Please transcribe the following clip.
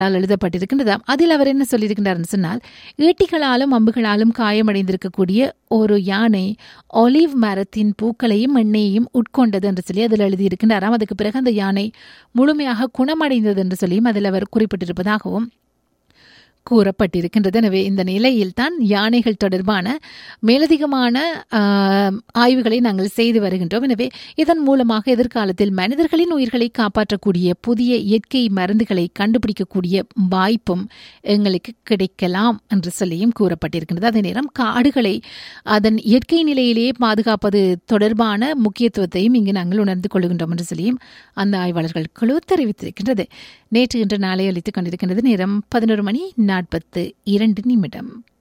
all எழுதப்பட்டிருக்கின்றதாம் அதில் அவர் என்ன சொல்லியிருக்கின்றார்னு சொன்னால் ஈட்டிகளாலும் அம்புகளாலும் காயமடைந்திருக்கக்கூடிய ஒரு யானை ஒலிவ் மரத்தின் பூக்களையும் எண்ணெயையும் உட்கொண்டது என்று சொல்லி அதில் எழுதியிருக்கின்றாராம் அதுக்கு பிறகு அந்த யானை முழுமையாக குணமடைந்தது என்று சொல்லியும் அதில் அவர் குறிப்பிட்டிருப்பதாகவும் கூறப்பட்டிருக்கின்றது எனவே இந்த நிலையில்தான் யானைகள் தொடர்பான மேலதிகமான ஆஹ், ஆய்வுகளை நாங்கள் செய்து வருகின்றோம் எனவே இதன் மூலமாக எதிர்காலத்தில் மனிதர்களின் உயிர்களை காப்பாற்றக்கூடிய புதிய இயற்கை மருந்துகளை கண்டுபிடிக்கக்கூடிய வாய்ப்பும் எங்களுக்கு கிடைக்கலாம் என்று சொல்லியும் கூறப்பட்டிருக்கின்றது அதே நேரம் காடுகளை அதன் இயற்கை நிலையிலேயே பாதுகாப்பது தொடர்பான முக்கியத்துவத்தையும் இங்கு நாங்கள் உணர்ந்து கொள்கின்றோம் என்று சொல்லியும் அந்த ஆய்வாளர்கள் குழு தெரிவித்திருக்கின்றது நேற்று இன்று நாளை அளித்துக் கொண்டிருக்கின்றது நேரம் பதினோரு மணி நாற்பத்து இரண்டு நிமிடம்